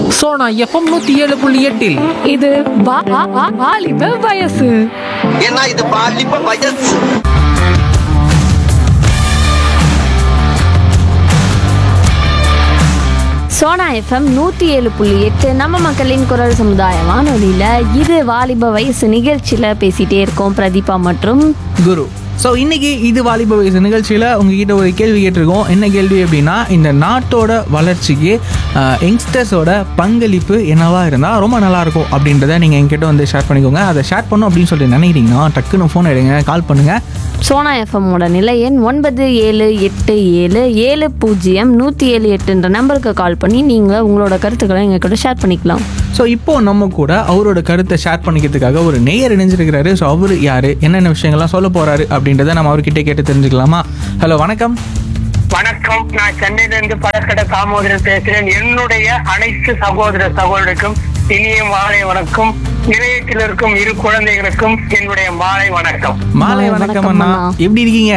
Sona FM நூத்தி ஏழு புள்ளி எட்டில் இது வா- வா- வா- வாலிப வயசு ஏன்னா இது பாலிப்ப வயசு சோனா எஃப்எம் நூற்றி ஏழு புள்ளி எட்டு நம்ம மக்களின் குரல் சமுதாய வானொலியில் இது வாலிப வயசு நிகழ்ச்சியில் பேசிகிட்டே இருக்கோம் பிரதீபா மற்றும் குரு ஸோ இன்னைக்கு இது வாலிப வயசு நிகழ்ச்சியில் உங்ககிட்ட ஒரு கேள்வி கேட்டிருக்கோம் என்ன கேள்வி அப்படின்னா இந்த நாட்டோட வளர்ச்சிக்கு யங்ஸ்டர்ஸோட பங்களிப்பு என்னவா இருந்தால் ரொம்ப நல்லா இருக்கும் அப்படின்றத நீங்கள் என்கிட்ட வந்து ஷேர் பண்ணிக்கோங்க அதை ஷேர் பண்ணும் அப்படின்னு சொல்லிட்டு நினைக்கிறீங்கன்னா டக்குன்னு ஃபோன் எடுங்க கால் பண்ணுங்கள் சோனா எஃப்எம்மோட நிலை எண் ஒன்பது ஏழு எட்டு ஏழு ஏழு பூஜ்ஜியம் நூற்றி ஏழு எட்டுன்ற நம்பருக்கு கால் பண்ணி நீங்கள் உங்களோட கருத்துக்களை எங்கள் கூட ஷேர் பண்ணிக்கலாம் ஸோ இப்போ நம்ம கூட அவரோட கருத்தை ஷேர் பண்ணிக்கிறதுக்காக ஒரு நேயர் இணைஞ்சிருக்கிறாரு ஸோ அவர் யார் என்னென்ன விஷயங்கள்லாம் சொல்ல போகிறாரு அப்படின்றத நம்ம அவர்கிட்ட கேட்டு தெரிஞ்சுக்கலாமா ஹலோ வணக்கம் வணக்கம் நான் சென்னையில இருந்து படக்கடை தாமோதரன் பேசுறேன் என்னுடைய அனைத்து சகோதர சகோதரருக்கும் இனிய மாலை வணக்கம் நிலையத்தில் இருக்கும் இரு குழந்தைகளுக்கும் என்னுடைய மாலை வணக்கம் மாலை மாலை வணக்கம் வணக்கம் அண்ணா அண்ணா. எப்படி இருக்கீங்க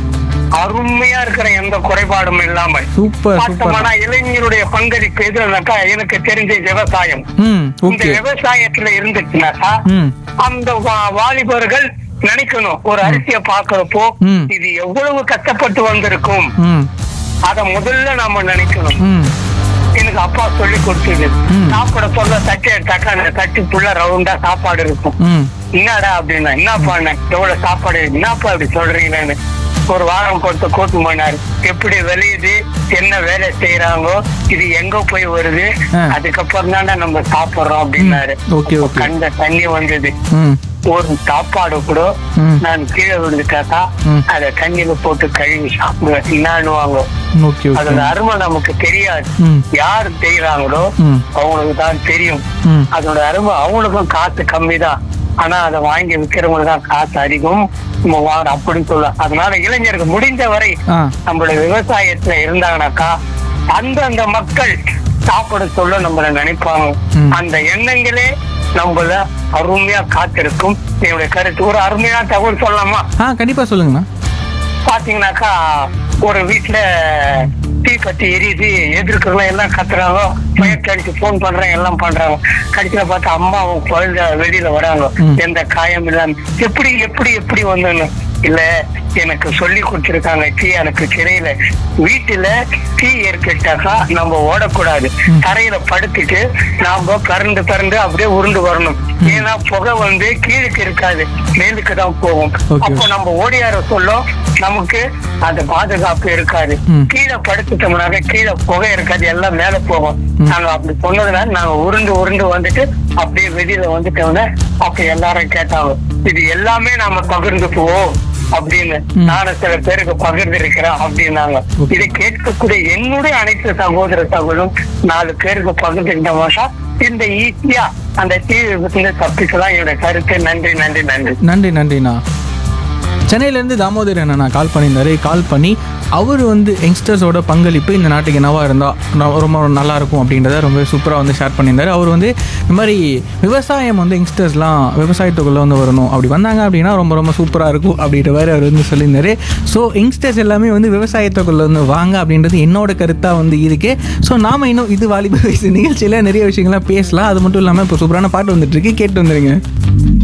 அருமையா இருக்கிற எந்த குறைபாடும் இல்லாமல் சூப்பர் சூப்பர் பார்த்தோம்னா இளைஞருடைய பங்களிப்பு எதுனாக்கா எனக்கு தெரிஞ்ச விவசாயம் ம் இந்த ஓகே விவசாயத்துல இருந்துச்சுனாக்கா ம் அந்த வா- வாலிபர்கள் நினைக்கணும் ஒரு அரிசியை பாக்குறப்போ ம். இது எவ்வளவு கஷ்டப்பட்டு வந்திருக்கும் ம் அத முதல்ல நாம நினைக்கணும் ம் எனக்கு அப்பா சொல்லி கொடுத்தது ம். சாப்பிட சொல்ல தட்டு எடுத்தாக்கா அந்த தட்டுக்குள்ள ரவுண்டா சாப்பாடு இருக்கும் ம் என்னடா அப்படின்னா என்னப்பா அண்ணன், எவ்வளவு சாப்பாடு இருக்கு? என்னப்பா இப்படி சொல்றீங்கன்னு ஒரு வாரம் கொடுத்து கூட்டு போனாரு எப்படி விளையுது என்ன வேலை செய்யறாங்க இது எங்க போய் வருது ஆ. அதுக்கப்புறம் தானே நம்ம சாப்பிடுறோம் அப்படின்னாரு ம். ஓகே, அப்ப ஓகே. கண்ட தண்ணி வந்தது ம் ஒரு சாப்பாடு கூட ம். நான் கீழே விழுந்துட்டாக்கா ம். அத தண்ணியில போட்டு கழுவி சாப்பிடுவேன் என்னான்னுவாங்க ஓகே ஓகே அதோட அருமை நமக்கு தெரியாது ம். யார் செய்யறாங்களோ ம். அவங்களுக்கு தான் தெரியும் ம் அதோட அருமை அவங்களுக்கும் காசு கம்மி தான் ஆனா அதை வாங்கி விற்கிறவங்களுக்கு தான் காசு அதிகம் நம்ம வாங்க அப்படின்னு சொல்ல அதனால இளைஞருக்கு முடிந்த வரை ஆ நம்மளுடைய விவசாயத்துல இருந்தாங்கனாக்கா அந்தந்த மக்கள் சாப்பிட சொல்ல நம்மள நினைப்பாங்க ம். அந்த எண்ணங்களே நம்மள அருமையா காத்திருக்கும் என்னுடைய கருத்து ஒரு அருமையான தகவல் சொல்லலாமா ஆ கண்டிப்பாக சொல்லுங்கண்ணா பாத்தீங்கன்னாக்கா ஒரு வீட்டுல தீ கட்டி எரியுது எதிர்க்கிறவங்க எல்லாம் கத்துறாங்க பயத்து அடிச்சு போன் பண்றாங்க எல்லாம் பண்றாங்க கடைசியில பார்த்தா அம்மா அவங்க குழந்தை வெளியில வராங்க ம். எந்த காயம் இல்லாம எப்படி எப்படி எப்படி வந்தோன்னு இல்ல எனக்கு சொல்லி கொடுத்திருக்காங்க தீ எனக்கு தெரியல வீட்டுல தீ ஏற்பட்டாக்கா நம்ம ஓடக்கூடாது தரையில படுத்துட்டு நாம பறந்து பறந்து அப்படியே உருண்டு வரணும் ஏன்னா புகை வந்து கீழுக்கு இருக்காது மேலுக்கு தான் போகும் Okay. அப்போ நம்ம ஓடியார சொல்லும் நமக்கு அந்த பாதுகாப்பு இருக்காது ம். கீழே படுத்துட்டோம்னாக்க கீழே புகை இருக்காது எல்லாம் மேல போகும் ம். நாங்க அப்படி சொன்னதுனால நாங்க உருண்டு உருண்டு வந்துட்டு அப்படியே வெளியில வந்துட்டோம்னா அப்ப எல்லாரும் கேட்டாங்க இது எல்லாமே நாம பகிர்ந்துக்குவோம் அப்படின்னு ம். நானும் சில பேருக்கு பகிர்ந்து இருக்கிறேன் அப்படின்னாங்க Okay. இதை கேட்கக்கூடிய என்னுடைய அனைத்து சகோதர சகோதரும் நாலு பேருக்கு பகிர்ந்துக்கிட்டோம்னா இந்த ஈஸியா அந்த தீ விபத்துல தப்பிக்கலாம் என்னுடைய கருத்து நன்றி நன்றி நன்றி நன்றி நன்றிண்ணா சென்னையிலேருந்து தாமோதர் அண்ணா கால் பண்ணியிருந்தாரு கால் பண்ணி அவர் வந்து யங்ஸ்டர்ஸோட பங்களிப்பு இந்த நாட்டுக்கு என்னவா இருந்தால் ரொம்ப நல்லா இருக்கும் அப்படின்றத ரொம்ப சூப்பராக வந்து ஷேர் பண்ணியிருந்தாரு அவர் வந்து இந்த மாதிரி விவசாயம் வந்து யங்ஸ்டர்ஸ்லாம் விவசாயத்துக்குள்ளே வந்து வரணும் அப்படி வந்தாங்க அப்படின்னா ரொம்ப ரொம்ப சூப்பராக இருக்கும் அப்படின்ற மாதிரி அவர் வந்து சொல்லியிருந்தாரு ஸோ யங்ஸ்டர்ஸ் எல்லாமே வந்து விவசாயத்துக்குள்ளே வந்து வாங்க அப்படின்றது என்னோட கருத்தாக வந்து இருக்கு ஸோ நாம இன்னும் இது வாலிப வயசு நிகழ்ச்சியில் நிறைய விஷயங்கள்லாம் பேசலாம் அது மட்டும் இல்லாமல் இப்போ சூப்பரான பாட்டு வந்துட்டு இருக்கு கேட்டு வந்துருங்க